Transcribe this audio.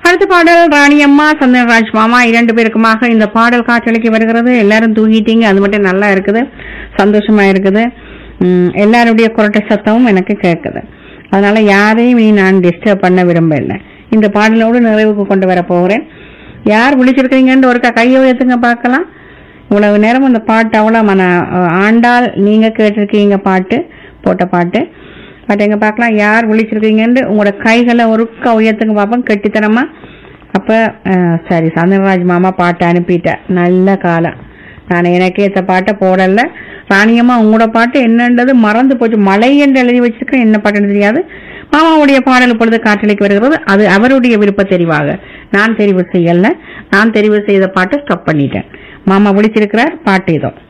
அடுத்த பாடல் ராணியம்மா சந்திரராஜ் மாமா இரண்டு பேருக்குமாக இந்த பாடல் காற்றலைக்கு வருகிறது எல்லாரும் தூங்கிட்டீங்க அது மட்டும் நல்லா இருக்குது சந்தோஷமா இருக்குது உம், எல்லாருடைய குரட்டை சத்தமும் எனக்கு கேட்குது அதனால யாரையும் இனி நான் டிஸ்டர்ப் பண்ண விரும்பல இந்த பாடலோடு நிறைவுக்கு கொண்டு வர போகிறேன் யார் விழிச்சிருக்கீங்கன்னு ஒருக்கா கையை உயர்த்துங்க பார்க்கலாம் இவ்வளவு நேரம் அந்த பாட்டு அவ்வளோ மன ஆண்டாள் நீங்க கேட்டிருக்கீங்க பாட்டு போட்ட பாட்டு பட் எங்க பார்க்கலாம் யார் விழிச்சிருக்கீங்கன்னு உங்களோட கைகளை ஒருக்கா உயர்த்துங்க பார்ப்போம் கெட்டித்தனமா அப்ப அஹ், சரி சந்திரராஜ் மாமா பாட்டு அனுப்பிட்டேன் நல்ல காலம் நான் எனக்கே இந்த பாட்டை போடல ராணியம்மா உங்களோட பாட்டு என்னன்றது மறந்து போச்சு மலை என்று எழுதி வச்சிருக்கேன் என்ன பாட்டுன்னு தெரியாது மாமாவுடைய பாடல் இப்பொழுது காற்றலைக்கு வருகிறது அது அவருடைய விருப்ப தெரிவாக நான் தெரிவு செய்யல நான் தெரிவு செய்த பாட்டை ஸ்டாப் பண்ணிட்டேன் மாமா விழிச்சிருக்கிறார் பாட்டு இதோ